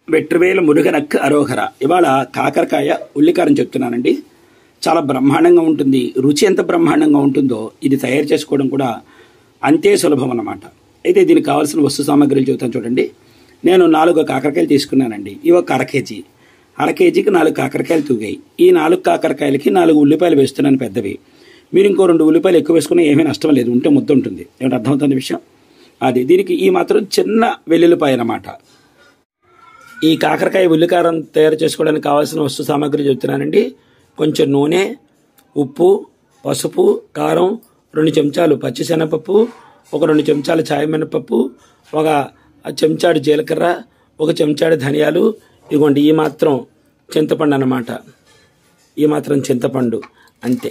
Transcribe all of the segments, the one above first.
వెట్రివేల మురుగనక్ అరోహర ఇవాళ కాకరకాయ ఉల్లికారం చెప్తున్నానండి చాలా బ్రహ్మాండంగా ఉంటుంది రుచి ఎంత బ్రహ్మాండంగా ఉంటుందో ఇది తయారు చేసుకోవడం కూడా అంతే సులభం అన్నమాట అయితే దీనికి కావాల్సిన వస్తు సామాగ్రిలు చెబుతాను చూడండి నేను నాలుగు కాకరకాయలు తీసుకున్నానండి ఇవి ఒక అర కేజీ అర కేజీకి నాలుగు కాకరకాయలు తూగాయి ఈ నాలుగు కాకరకాయలకి నాలుగు ఉల్లిపాయలు వేస్తున్నాను పెద్దవి మీరు ఇంకో రెండు ఉల్లిపాయలు ఎక్కువ వేసుకున్నా ఏమీ నష్టం లేదు ఉంటే ముద్ద ఉంటుంది ఏమిటి అర్థమవుతుంది విషయం అది దీనికి ఈ మాత్రం చిన్న వెల్లుల్లిపాయ అన్నమాట ఈ కాకరకాయ ఉల్లికారం తయారు చేసుకోవడానికి కావాల్సిన వస్తు సామాగ్రి చెప్తున్నానండి కొంచెం నూనె ఉప్పు పసుపు కారం రెండు చెంచాలు పచ్చిశనగపప్పు ఒక రెండు చెంచాలు చాయ్ మినపప్పు ఒక చెంచాడు జీలకర్ర ఒక చెంచాడు ధనియాలు ఇదిగోండి ఈ మాత్రం చింతపండు అన్నమాట ఈ మాత్రం చింతపండు అంతే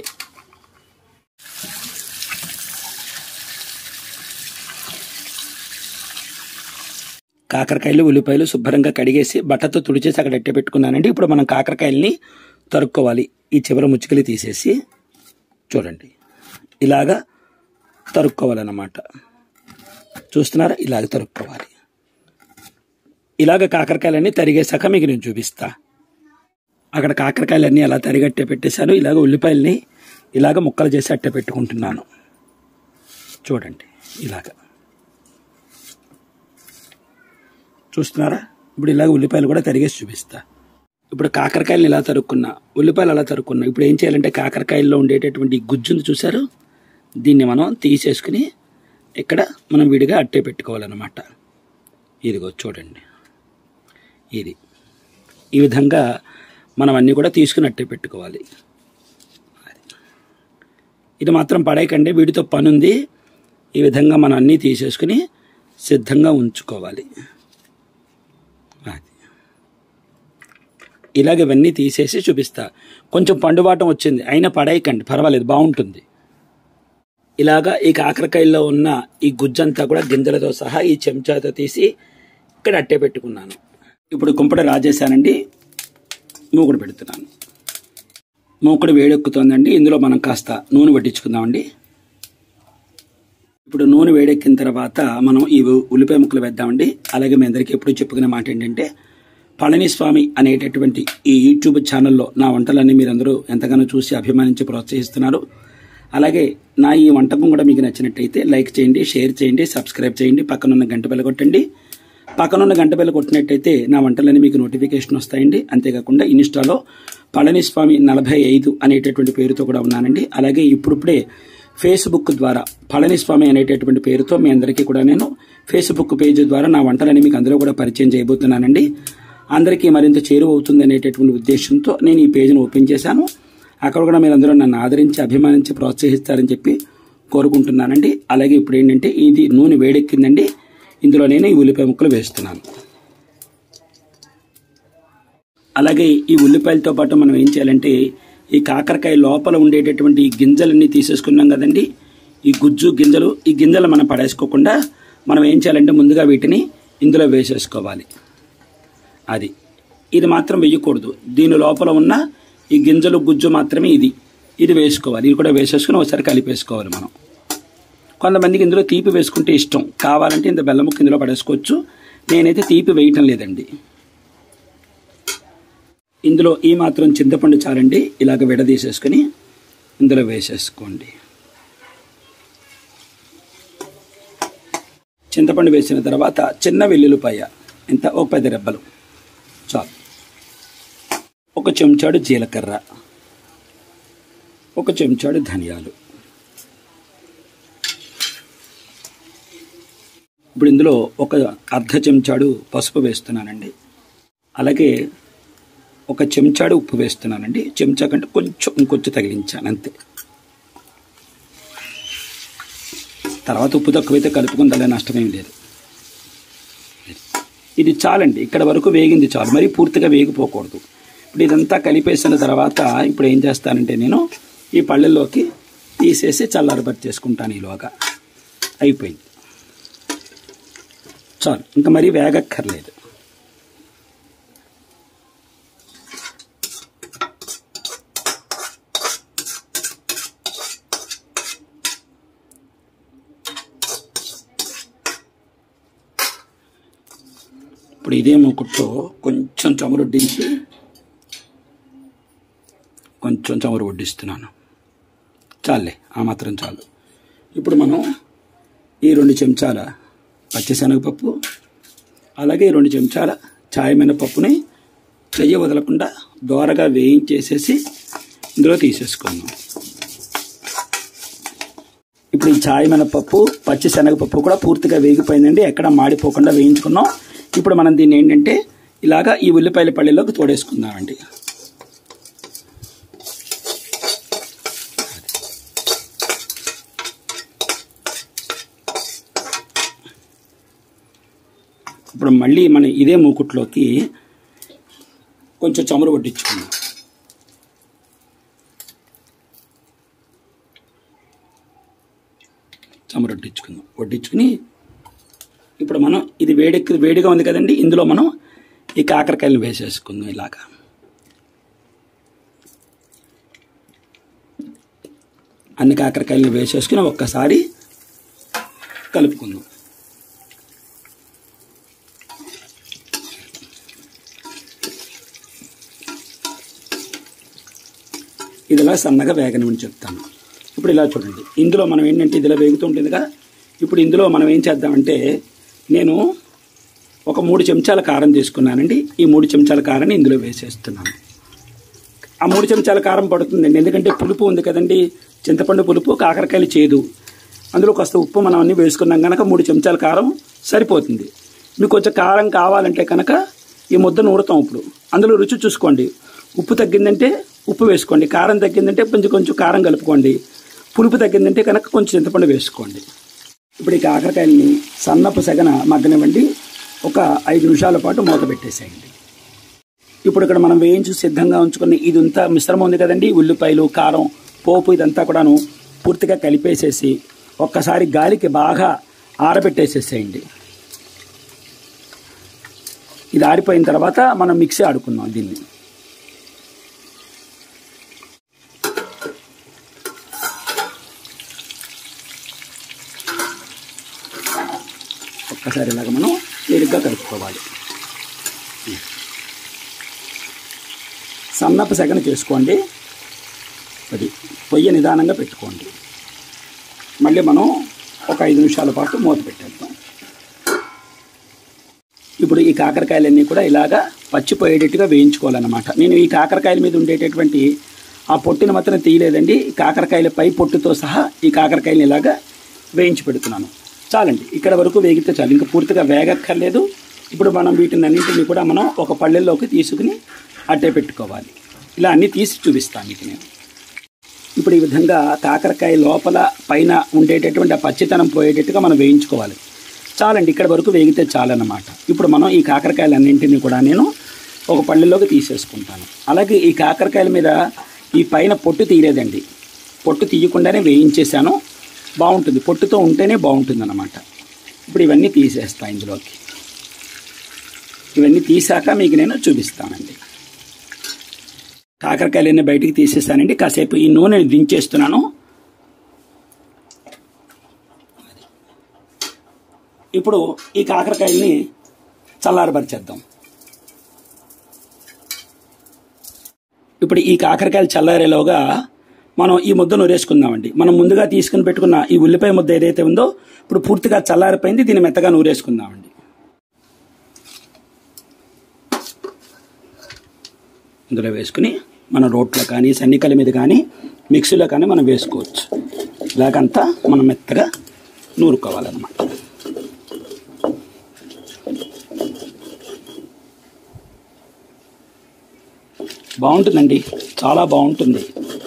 కాకరకాయలు ఉల్లిపాయలు శుభ్రంగా కడిగేసి బట్టతో తుడిచేసి అక్కడ ఎట్టే పెట్టుకున్నానండి ఇప్పుడు మనం కాకరకాయల్ని తరుక్కోవాలి ఈ చివర ముచ్చుకలు తీసేసి చూడండి ఇలాగా తరుక్కోవాలన్నమాట చూస్తున్నారా ఇలాగ తరుక్కోవాలి ఇలాగ కాకరకాయలన్నీ తరిగేశాక మీకు నేను చూపిస్తా అక్కడ కాకరకాయలన్నీ అలా తరిగట్టే పెట్టేశాను ఇలాగ ఉల్లిపాయల్ని ఇలాగ ముక్కలు చేసి అట్టే పెట్టుకుంటున్నాను చూడండి ఇలాగ చూస్తున్నారా ఇప్పుడు ఇలాగ ఉల్లిపాయలు కూడా తరిగేసి చూపిస్తా ఇప్పుడు కాకరకాయలు ఇలా తరుక్కున్నా ఉల్లిపాయలు అలా తరుక్కున్నా ఇప్పుడు ఏం చేయాలంటే కాకరకాయల్లో ఉండేటటువంటి ఈ గుజ్జును చూసారు దీన్ని మనం తీసేసుకుని ఇక్కడ మనం విడిగా అట్టే పెట్టుకోవాలన్నమాట ఇదిగో చూడండి ఇది ఈ విధంగా మనం అన్నీ కూడా తీసుకుని అట్టే పెట్టుకోవాలి ఇది మాత్రం పడేయకండి వీటితో పని ఉంది ఈ విధంగా మనం అన్నీ తీసేసుకుని సిద్ధంగా ఉంచుకోవాలి అది ఇలాగ ఇవన్నీ తీసేసి చూపిస్తా కొంచెం పండుబాటం వచ్చింది అయినా పడేయకండి పర్వాలేదు బాగుంటుంది ఇలాగా ఈ కాకరకాయల్లో ఉన్న ఈ గుజ్జంతా కూడా గింజలతో సహా ఈ చెంచాతో తీసి ఇక్కడ అట్టే పెట్టుకున్నాను ఇప్పుడు కుంపట రాజేశానండి మూకుడు పెడుతున్నాను మూకుడు వేడెక్కుతోందండి ఇందులో మనం కాస్త నూనె పట్టించుకుందామండి ఇప్పుడు నూనె వేడెక్కిన తర్వాత మనం ఈ ఉల్లిపాయ ముక్కలు వేద్దామండి అలాగే మీ అందరికీ ఎప్పుడు చెప్పుకునే మాట ఏంటంటే పళనిస్వామి అనేటటువంటి ఈ యూట్యూబ్ ఛానల్లో నా వంటలన్నీ మీరందరూ ఎంతగానో చూసి అభిమానించి ప్రోత్సహిస్తున్నారు అలాగే నా ఈ వంటకం కూడా మీకు నచ్చినట్టయితే లైక్ చేయండి షేర్ చేయండి సబ్స్క్రైబ్ చేయండి పక్కనున్న గంట బెల్ల కొట్టండి పక్కనున్న గంట బెల్ల కొట్టినట్టయితే నా వంటలన్నీ మీకు నోటిఫికేషన్ వస్తాయండి అంతేకాకుండా ఇన్స్టాలో పళనిస్వామి నలభై ఐదు అనేటటువంటి పేరుతో కూడా ఉన్నానండి అలాగే ఇప్పుడిప్పుడే ఫేస్బుక్ ద్వారా పళనిస్వామి అనేటటువంటి పేరుతో మీ అందరికీ కూడా నేను ఫేస్బుక్ పేజ్ ద్వారా నా వంటలని మీకు అందులో కూడా పరిచయం చేయబోతున్నానండి అందరికీ మరింత చేరువ అవుతుంది అనేటటువంటి ఉద్దేశంతో నేను ఈ పేజ్ను ఓపెన్ చేశాను అక్కడ కూడా మీరందరూ నన్ను ఆదరించి అభిమానించి ప్రోత్సహిస్తారని చెప్పి కోరుకుంటున్నానండి అలాగే ఇప్పుడు ఏంటంటే ఇది నూనె వేడెక్కిందండి ఇందులో నేను ఈ ఉల్లిపాయ ముక్కలు వేస్తున్నాను అలాగే ఈ ఉల్లిపాయలతో పాటు మనం ఏం చేయాలంటే ఈ కాకరకాయ లోపల ఉండేటటువంటి ఈ గింజలన్నీ తీసేసుకున్నాం కదండి ఈ గుజ్జు గింజలు ఈ గింజలు మనం పడేసుకోకుండా మనం ఏం చేయాలంటే ముందుగా వీటిని ఇందులో వేసేసుకోవాలి అది ఇది మాత్రం వేయకూడదు దీని లోపల ఉన్న ఈ గింజలు గుజ్జు మాత్రమే ఇది ఇది వేసుకోవాలి ఇది కూడా వేసేసుకుని ఒకసారి కలిపేసుకోవాలి మనం కొంతమందికి ఇందులో తీపి వేసుకుంటే ఇష్టం కావాలంటే ఇంత బెల్లం ముక్క ఇందులో పడేసుకోవచ్చు నేనైతే తీపి వేయటం లేదండి ఇందులో ఈ మాత్రం చింతపండు చాలండి ఇలాగ విడదీసేసుకుని ఇందులో వేసేసుకోండి చింతపండు వేసిన తర్వాత చిన్న వెల్లుల్లిపాయ ఇంత ఒక పది రెబ్బలు చాలు ఒక చెంచాడు జీలకర్ర ఒక చెంచాడు ధనియాలు ఇప్పుడు ఇందులో ఒక అర్ధ చెంచాడు పసుపు వేస్తున్నానండి అలాగే ఒక చెంచాడు ఉప్పు వేస్తున్నానండి చెంచా కంటే కొంచెం ఇంకొంచెం తగిలించాను అంతే తర్వాత ఉప్పు తక్కువైతే కలుపుకుందా నష్టమేం లేదు ఇది చాలండి ఇక్కడ వరకు వేగింది చాలు మరి పూర్తిగా వేగిపోకూడదు ఇప్పుడు ఇదంతా కలిపేసిన తర్వాత ఇప్పుడు ఏం చేస్తానంటే నేను ఈ పళ్ళల్లోకి తీసేసి చల్లారబట్టి చేసుకుంటాను ఈలోగా అయిపోయింది చాలు ఇంకా మరీ వేగక్కర్లేదు ఇప్పుడు ఇదే మూకుట్లో కొంచెం చమురు వడ్డించి కొంచెం చమురు వడ్డిస్తున్నాను చాలే ఆ మాత్రం చాలు ఇప్పుడు మనం ఈ రెండు చెంచాల పచ్చిశనగపప్పు అలాగే రెండు చెంచాల ఛాయ్ మినపప్పుని చెయ్య వదలకుండా దోరగా వేయించేసేసి ఇందులో తీసేసుకుందాం ఇప్పుడు ఈ ఛాయ్ మినపప్పు పచ్చి శనగపప్పు కూడా పూర్తిగా వేగిపోయిందండి ఎక్కడ మాడిపోకుండా వేయించుకున్నాం ఇప్పుడు మనం దీన్ని ఏంటంటే ఇలాగా ఈ ఉల్లిపాయల పళ్ళెలోకి తోడేసుకుందామండి ఇప్పుడు మళ్ళీ మనం ఇదే మూకుట్లోకి కొంచెం చమురు వడ్డించుకుందాం చమురు వడ్డించుకుందాం వడ్డించుకుని ఇప్పుడు మనం ఇది వేడెక్కి వేడిగా ఉంది కదండి ఇందులో మనం ఈ కాకరకాయలు వేసేసుకుందాం ఇలాగా అన్ని కాకరకాయలు వేసేసుకుని ఒక్కసారి కలుపుకుందాం ఇది ఇలా సన్నగా వేగనమని చెప్తాను ఇప్పుడు ఇలా చూడండి ఇందులో మనం ఏంటంటే ఇది ఇలా వేగుతుంటుంది కదా ఇప్పుడు ఇందులో మనం ఏం చేద్దామంటే నేను ఒక మూడు చెంచాల కారం తీసుకున్నానండి ఈ మూడు చెంచాల కారాన్ని ఇందులో వేసేస్తున్నాను ఆ మూడు చెంచాల కారం పడుతుందండి ఎందుకంటే పులుపు ఉంది కదండి చింతపండు పులుపు కాకరకాయలు చేదు అందులో కాస్త ఉప్పు మనం అన్ని వేసుకున్నాం కనుక మూడు చెంచాల కారం సరిపోతుంది మీకు కొంచెం కారం కావాలంటే కనుక ఈ ముద్ద నూరుతాం ఇప్పుడు అందులో రుచి చూసుకోండి ఉప్పు తగ్గిందంటే ఉప్పు వేసుకోండి కారం తగ్గిందంటే కొంచెం కొంచెం కారం కలుపుకోండి పులుపు తగ్గిందంటే కనుక కొంచెం చింతపండు వేసుకోండి ఇప్పుడు ఈ కాకరకాయలని సన్నపు సెగన మగ్గనివ్వండి ఒక ఐదు నిమిషాల పాటు మూత పెట్టేసేయండి ఇప్పుడు ఇక్కడ మనం వేయించి సిద్ధంగా ఉంచుకున్న ఇది అంతా మిశ్రమం ఉంది కదండి ఉల్లిపాయలు కారం పోపు ఇదంతా కూడాను పూర్తిగా కలిపేసేసి ఒక్కసారి గాలికి బాగా ఆరబెట్టేసేసేయండి ఇది ఆరిపోయిన తర్వాత మనం మిక్సీ ఆడుకుందాం దీన్ని ఒక్కసారి ఇలాగ మనం తేలిగ్గా కలుపుకోవాలి సన్నపు సెగన చేసుకోండి అది పొయ్యి నిదానంగా పెట్టుకోండి మళ్ళీ మనం ఒక ఐదు నిమిషాల పాటు మూత పెట్టేద్దాం ఇప్పుడు ఈ కాకరకాయలన్నీ కూడా ఇలాగా పచ్చిపోయేటట్టుగా వేయించుకోవాలన్నమాట నేను ఈ కాకరకాయల మీద ఉండేటటువంటి ఆ పొట్టుని మాత్రం తీయలేదండి ఈ కాకరకాయల పై పొట్టుతో సహా ఈ కాకరకాయలు ఇలాగా వేయించి పెడుతున్నాను చాలండి ఇక్కడ వరకు వేగితే చాలు ఇంకా పూర్తిగా వేగక్కర్లేదు ఇప్పుడు మనం వీటిని అన్నింటినీ కూడా మనం ఒక పళ్ళెల్లోకి తీసుకుని అట్టే పెట్టుకోవాలి ఇలా అన్నీ తీసి చూపిస్తాను మీకు నేను ఇప్పుడు ఈ విధంగా కాకరకాయ లోపల పైన ఉండేటటువంటి ఆ పచ్చితనం పోయేటట్టుగా మనం వేయించుకోవాలి చాలండి ఇక్కడ వరకు వేగితే చాలన్నమాట ఇప్పుడు మనం ఈ కాకరకాయలన్నింటినీ కూడా నేను ఒక పళ్ళెల్లోకి తీసేసుకుంటాను అలాగే ఈ కాకరకాయల మీద ఈ పైన పొట్టు తీయలేదండి పొట్టు తీయకుండానే వేయించేసాను బాగుంటుంది పొట్టుతో ఉంటేనే బాగుంటుంది అన్నమాట ఇప్పుడు ఇవన్నీ తీసేస్తా ఇందులోకి ఇవన్నీ తీసాక మీకు నేను చూపిస్తానండి కాకరకాయలన్నీ బయటికి తీసేస్తానండి కాసేపు ఈ నూనె దించేస్తున్నాను ఇప్పుడు ఈ కాకరకాయల్ని చల్లారపరిచేద్దాం ఇప్పుడు ఈ కాకరకాయలు చల్లారేలోగా మనం ఈ ముద్ద నూరేసుకుందామండి మనం ముందుగా తీసుకుని పెట్టుకున్న ఈ ఉల్లిపాయ ముద్ద ఏదైతే ఉందో ఇప్పుడు పూర్తిగా చల్లారిపోయింది దీన్ని మెత్తగా నూరేసుకుందామండి ఇందులో వేసుకుని మన రోట్లో కానీ సన్నికల మీద కానీ మిక్సీలో కానీ మనం వేసుకోవచ్చు ఇలాగంతా మనం మెత్తగా నూరుకోవాలన్నమాట బాగుంటుందండి చాలా బాగుంటుంది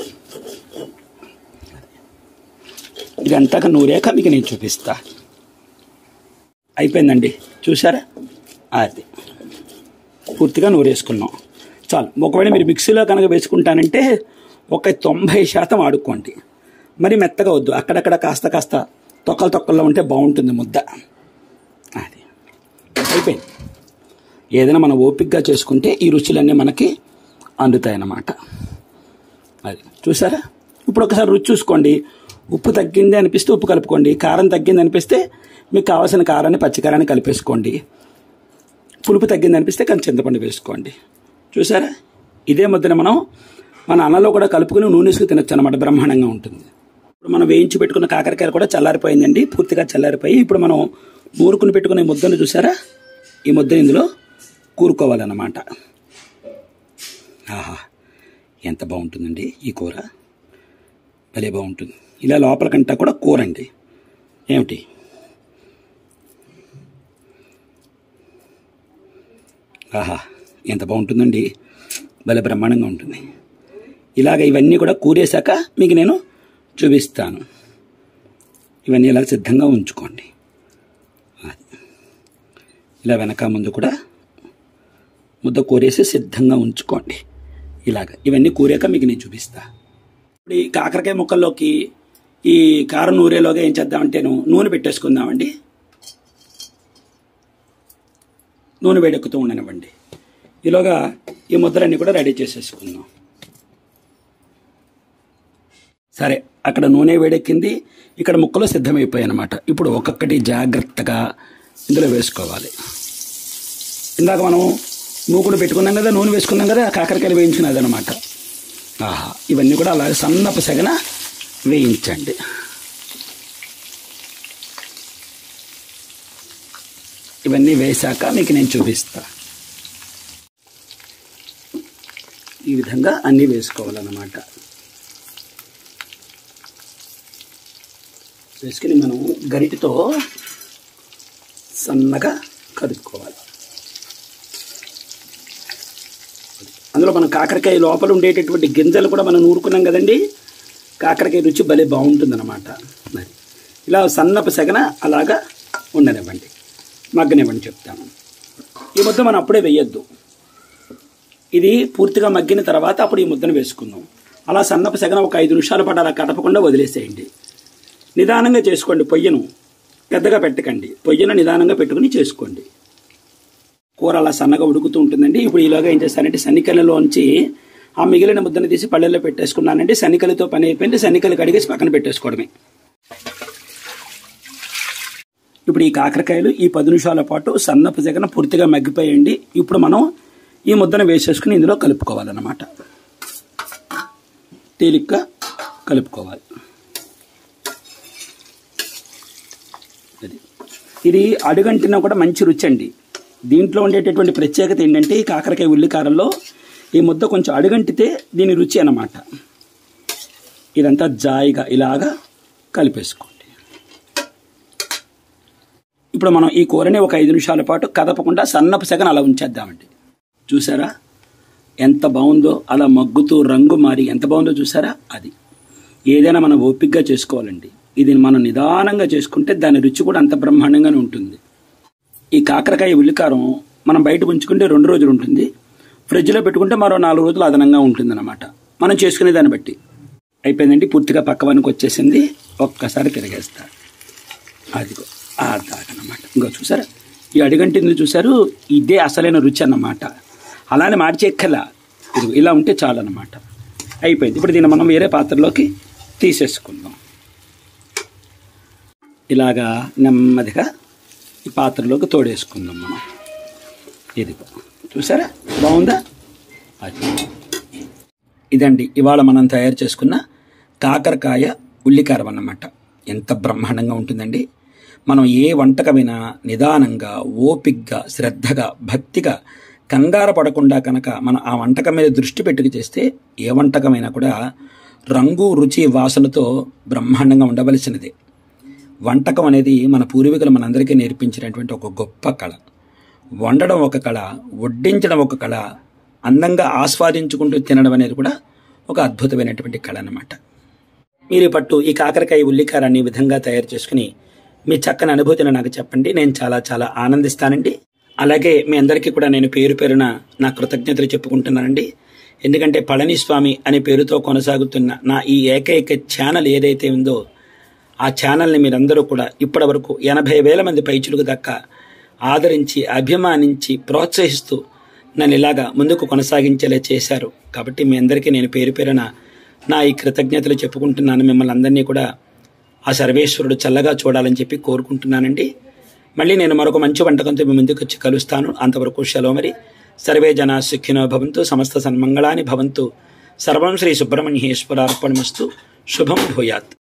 ఇదంతా నూరాక మీకు నేను చూపిస్తా అయిపోయిందండి చూసారా అది పూర్తిగా నూరేసుకున్నాం చాలు ఒకవేళ మీరు మిక్సీలో కనుక వేసుకుంటానంటే ఒక తొంభై శాతం ఆడుకోండి మరి మెత్తగా వద్దు అక్కడక్కడ కాస్త కాస్త తొక్కలు తొక్కల్లో ఉంటే బాగుంటుంది ముద్ద అది అయిపోయింది ఏదైనా మనం ఓపికగా చేసుకుంటే ఈ రుచులన్నీ మనకి అందుతాయన్నమాట అది చూసారా ఇప్పుడు ఒకసారి రుచి చూసుకోండి ఉప్పు తగ్గింది అనిపిస్తే ఉప్పు కలుపుకోండి కారం తగ్గింది అనిపిస్తే మీకు కావాల్సిన కారాన్ని పచ్చికారాన్ని కలిపేసుకోండి పులుపు తగ్గింది అనిపిస్తే కానీ చింతపండు వేసుకోండి చూసారా ఇదే ముద్దన మనం మన అన్నంలో కూడా కలుపుకుని నూనెసుకు తినొచ్చు అనమాట బ్రహ్మాండంగా ఉంటుంది ఇప్పుడు మనం వేయించి పెట్టుకున్న కాకరకాయలు కూడా చల్లారిపోయిందండి పూర్తిగా చల్లారిపోయి ఇప్పుడు మనం నూరుకుని పెట్టుకునే ముద్దను చూసారా ఈ ముద్ద ఇందులో కూరుకోవాలన్నమాట ఆహా ఎంత బాగుంటుందండి ఈ కూర భలే బాగుంటుంది ఇలా లోపలికంటా కూడా కూర అండి ఏమిటి ఆహా ఎంత బాగుంటుందండి భలే బ్రహ్మాండంగా ఉంటుంది ఇలాగ ఇవన్నీ కూడా కూరేశాక మీకు నేను చూపిస్తాను ఇవన్నీ ఇలా సిద్ధంగా ఉంచుకోండి అది. ఇలా వెనక ముందు కూడా ముద్ద కూరేసి సిద్ధంగా ఉంచుకోండి ఇలాగ ఇవన్నీ కూరాక మీకు నేను చూపిస్తా ఇప్పుడు ఈ కాకరకాయ ముక్కల్లోకి ఈ కారం నూరేలోగా ఏం చేద్దామంటేను నూనె పెట్టేసుకుందామండి నూనె వేడెక్కుతూ ఉండనివ్వండి ఈలోగా ఈ ముద్దలన్నీ కూడా రెడీ చేసేసుకుందాం సరే అక్కడ నూనె వేడెక్కింది ఇక్కడ ముక్కలు సిద్ధమైపోయాయి అనమాట ఇప్పుడు ఒక్కొక్కటి జాగ్రత్తగా ఇందులో వేసుకోవాలి ఇందాక మనం మూకుడు పెట్టుకున్నాం కదా నూనె వేసుకున్నాం కదా కాకరకాయలు వేయించినది అనమాట ఆహా ఇవన్నీ కూడా అలాగే సన్నపు సెగన వేయించండి ఇవన్నీ వేశాక మీకు నేను చూపిస్తా ఈ విధంగా అన్నీ వేసుకోవాలన్నమాట వేసుకుని మనం గరిటితో సన్నగా కదుపుకోవాలి అందులో మనం కాకరకాయ లోపల ఉండేటటువంటి గింజలు కూడా మనం నూరుకున్నాం కదండి కాకరకాయ రుచి భలే బాగుంటుందన్నమాట మరి ఇలా సన్నపు సెగన అలాగా ఉండనివ్వండి మగ్గనివ్వండి చెప్తాను ఈ ముద్ద మనం అప్పుడే వేయొద్దు ఇది పూర్తిగా మగ్గిన తర్వాత అప్పుడు ఈ ముద్దను వేసుకుందాం అలా సన్నపు సెగన ఒక ఐదు నిమిషాల పాటు అలా కదపకుండా వదిలేసేయండి నిదానంగా చేసుకోండి పొయ్యను పెద్దగా పెట్టకండి పొయ్యను నిదానంగా పెట్టుకుని చేసుకోండి కూర అలా సన్నగా ఉడుకుతూ ఉంటుందండి ఇప్పుడు ఈలోగా ఏం చేస్తానంటే సన్నికలలోంచి ఆ మిగిలిన ముద్దను తీసి పళ్ళెల్లో పెట్టేసుకున్నానండి సన్నికలతో పని అయిపోయింది సన్నికలు కడిగేసి పక్కన పెట్టేసుకోవడమే ఇప్పుడు ఈ కాకరకాయలు ఈ పది నిమిషాల పాటు సన్నపు జగన పూర్తిగా మగ్గిపోయండి ఇప్పుడు మనం ఈ ముద్దను వేసేసుకుని ఇందులో కలుపుకోవాలన్నమాట తేలిగ్గా కలుపుకోవాలి అది ఇది అడుగంటినా కూడా మంచి రుచి అండి దీంట్లో ఉండేటటువంటి ప్రత్యేకత ఏంటంటే ఈ కాకరకాయ ఉల్లికారంలో ఈ ముద్ద కొంచెం అడుగంటితే దీని రుచి అన్నమాట ఇదంతా జాయిగా ఇలాగా కలిపేసుకోండి ఇప్పుడు మనం ఈ కూరని ఒక ఐదు నిమిషాల పాటు కదపకుండా సన్నపు సెగన అలా ఉంచేద్దామండి చూసారా ఎంత బాగుందో అలా మగ్గుతూ రంగు మారి ఎంత బాగుందో చూసారా అది ఏదైనా మనం ఓపికగా చేసుకోవాలండి ఇది మనం నిదానంగా చేసుకుంటే దాని రుచి కూడా అంత బ్రహ్మాండంగానే ఉంటుంది ఈ కాకరకాయ ఉల్లికారం మనం బయట ఉంచుకుంటే రెండు రోజులు ఉంటుంది ఫ్రిడ్జ్లో పెట్టుకుంటే మరో నాలుగు రోజులు అదనంగా ఉంటుంది అనమాట మనం చేసుకునే దాన్ని బట్టి అయిపోయిందండి పూర్తిగా పక్కవానికి వచ్చేసింది ఒక్కసారి తిరిగేస్తా అదిగో ఆ దాకనమాట ఇంకో చూసారా ఈ అడిగంటింది చూసారు ఇదే అసలైన రుచి అన్నమాట అలానే మార్చేక్కలా ఇది ఇలా ఉంటే చాలు అన్నమాట అయిపోయింది ఇప్పుడు దీన్ని మనం వేరే పాత్రలోకి తీసేసుకుందాం ఇలాగా నెమ్మదిగా ఈ పాత్రలోకి తోడేసుకుందాం మనం ఇదిగో చూసారా బాగుందా అది ఇదండి ఇవాళ మనం తయారు చేసుకున్న కాకరకాయ ఉల్లికారం అన్నమాట ఎంత బ్రహ్మాండంగా ఉంటుందండి మనం ఏ వంటకమైనా నిదానంగా ఓపిగ్గా శ్రద్ధగా భక్తిగా కంగారు పడకుండా కనుక మనం ఆ వంటకం మీద దృష్టి పెట్టుకు చేస్తే ఏ వంటకమైనా కూడా రంగు రుచి వాసనతో బ్రహ్మాండంగా ఉండవలసినదే వంటకం అనేది మన పూర్వీకులు మనందరికీ నేర్పించినటువంటి ఒక గొప్ప కళ వండడం ఒక కళ వడ్డించడం ఒక కళ అందంగా ఆస్వాదించుకుంటూ తినడం అనేది కూడా ఒక అద్భుతమైనటువంటి కళ అన్నమాట మీరు పట్టు ఈ కాకరకాయ ఉల్లికారాన్ని ఈ విధంగా తయారు చేసుకుని మీ చక్కని అనుభూతిని నాకు చెప్పండి నేను చాలా చాలా ఆనందిస్తానండి అలాగే మీ అందరికీ కూడా నేను పేరు పేరున నా కృతజ్ఞతలు చెప్పుకుంటున్నానండి ఎందుకంటే పళనిస్వామి అనే పేరుతో కొనసాగుతున్న నా ఈ ఏకైక ఛానల్ ఏదైతే ఉందో ఆ ఛానల్ని మీరందరూ కూడా ఇప్పటి వరకు ఎనభై వేల మంది పైచులకు దక్క ఆదరించి అభిమానించి ప్రోత్సహిస్తూ నన్ను ఇలాగా ముందుకు కొనసాగించేలా చేశారు కాబట్టి మీ అందరికీ నేను పేరు పేరున నా ఈ కృతజ్ఞతలు చెప్పుకుంటున్నాను మిమ్మల్ని అందరినీ కూడా ఆ సర్వేశ్వరుడు చల్లగా చూడాలని చెప్పి కోరుకుంటున్నానండి మళ్ళీ నేను మరొక మంచి వంటకంతో మీ ముందుకు వచ్చి కలుస్తాను అంతవరకు సెలవు మరి సర్వే జనా సుఖినో భవంతు సమస్త సన్మంగళాని భవంతు సర్వం శ్రీ సుబ్రహ్మణ్యేశ్వరార్పణమస్తు శుభం భూయాత్